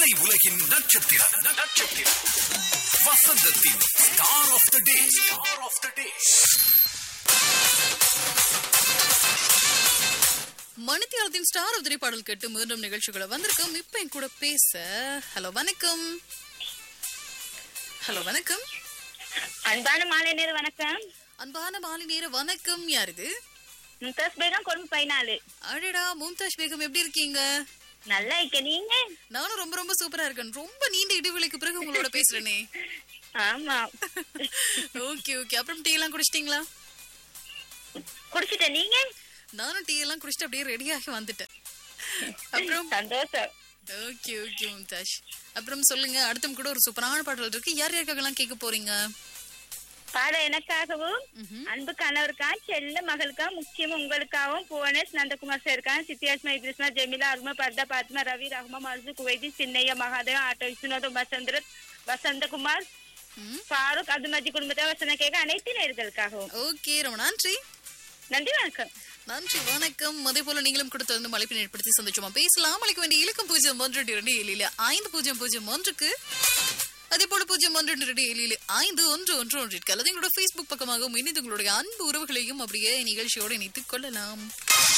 திரை உலகின் நட்சத்திரம் நட்சத்திரம் வசந்தத்தின் star of the day star of the day மணித்தியாலத்தின் ஸ்டார் உதிரி பாடல் கேட்டு மீண்டும் நிகழ்ச்சிகளை வந்திருக்கோம் இப்ப என் கூட பேச ஹலோ வணக்கம் ஹலோ வணக்கம் அன்பான மாலை நேர வணக்கம் அன்பான மாலை நேர வணக்கம் யார் இது மும்தாஸ் பேகம் கொழும்பு பதினாலு அடடா மும்தாஜ் பேகம் எப்படி இருக்கீங்க நல்லா இருக்க நீங்க நானும் ரொம்ப ரொம்ப சூப்பரா இருக்கேன் ரொம்ப நீண்ட இடைவெளிக்கு பிறகு உங்களோட பேசுறேனே ஆமா ஓகே ஓகே அப்புறம் டீ எல்லாம் குடிச்சிட்டீங்களா குடிச்சிட்ட நீங்க நானும் டீ எல்லாம் குடிச்சிட்டு அப்படியே ரெடியாகி வந்துட்டேன் அப்புறம் சந்தோஷம் ஓகே ஓகே மும்தாஜ் அப்புறம் சொல்லுங்க அடுத்தும் கூட ஒரு சூப்பரான பாடல் இருக்கு யார் யாருக்காகலாம் கேட்க போறீங்க பாட எனக்காகவும் ம்ஹும். அன்பு கணவருக்கா செல்ல மகளுக்கா முக்கியம் உங்களுக்காகவும் புவனேஷ் நந்தகுமார் சேர்க்கா சித்தியாஸ்மா இத்ரிஸ்மா ஜெமிலா அருமா பர்தா பாத்மா ரவி ரஹ்மா மர்சு குவைதி சின்னையா மகாதேவ் ஆட்டோ விஸ்வநாதம் வசந்திர வசந்தகுமார் ம். ஃபாரூக் அதுமதி குடும்பத்தை வசன கேட்க அனைத்து நேர்களுக்காகவும் ஓகே ரொம்ப நன்றி நன்றி வணக்கம் நன்றி வணக்கம் அதே போல நீங்களும் கூட தொடர்ந்து மலைப்பினை ஏற்படுத்தி சந்தோஷமா பேசலாம் அழைக்க வேண்டிய இலக்கம் பூஜ்ஜியம் ஒன்று இரண்டு ஏழில் ஐந்து பூஜ்ஜியம் பூஜ்ஜியம் ஒன்றுக்கு அதே போல பூஜ்ஜியம் ஒன்று இரண்டு ஏழில் ஐந்து ஒன்று ஒன்று ஒன்றிற்கு அல்லது எங்களோட Facebook பக்கமாகவும் இணைந்து உங்களுடைய அன்பு உறவுகளையும் அப்படியே நிகழ்ச்சியோடு இணைத்துக் கொள்ளலாம்